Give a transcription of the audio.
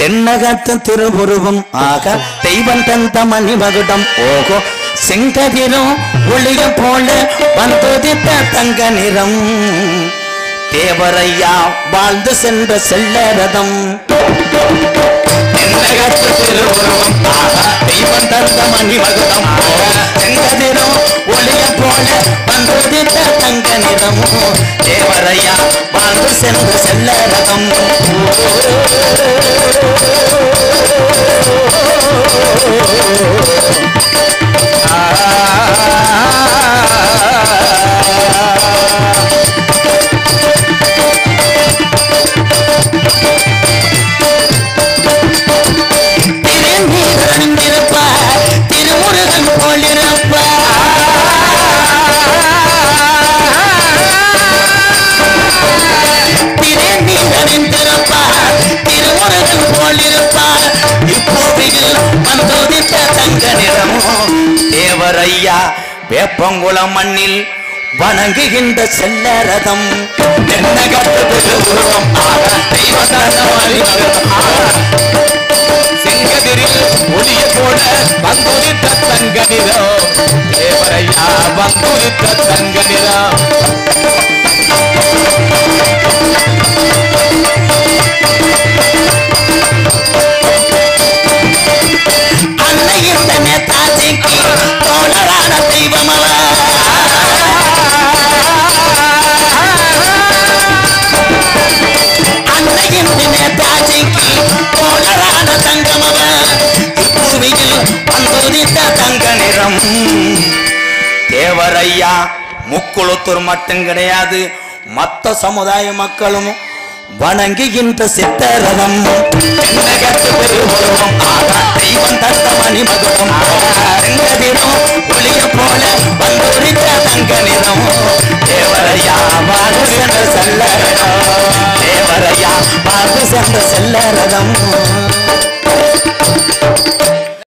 தென்னகத்து திருவுருவம் ஆக தெய்வம் தந்த மணிமகுடம் ஓகோ செங்கதிரும் ஒளிய போல வந்துதித்த தங்க நிறம் தேவரையா வாழ்ந்து சென்ற செல்லரதம் தென்னகத்து திருவுருவம் ஆக தெய்வம் தந்த மணிமகுடம் ஓகோ செங்கதிரும் ஒளிய போல வந்துதித்த தங்க நிறம் தேவரையா வாழ்ந்து சென்ற செல்லரதம் திருநீரணிந்திருப்பார் திருமுருகன் போலிருப்பார் திருநீரணிந்திருப்பார் திருமுருகன் போலிருப்பார் இப்போதையில் வந்துதித்த தங்க நிறமோ தேவரையா வேப்பங்குளம் மண்ணில் வணங்குகின்ற செல்லரதம் என்ன கட்டுவது உருவம் ஆக தெய்வதானவாளி செங்கதிரில் ஒளிய போல வந்துரித்த தங்க நிறம் தேவரையா வந்துரித்த தங்க நிறம் அன்னையின் நேதாஜிக்கு தோழரான தெய்வம் அன்னையின் நேதாஜிக்கு தோழரான தங்கம் இப்பூமியில் வந்துதித்த தங்க நிறம் தேவரையா முக்குளத்தூர் மட்டும் கிடையாது மத்த சமுதாய மக்களும் வணங்குகின்ற சித்தரதம் தென்னகத்து பெருவுருவம் ஆகா தெய்வம் தந்த மணிமகுடம் செங்கதிரும் ஒளிய போல வந்துரித்த தங்க நிறம் தேவரையா வாழ்வு சென்ற செல்லரதம் தேவரையா வாழ்வு சென்ற செல்லரதம்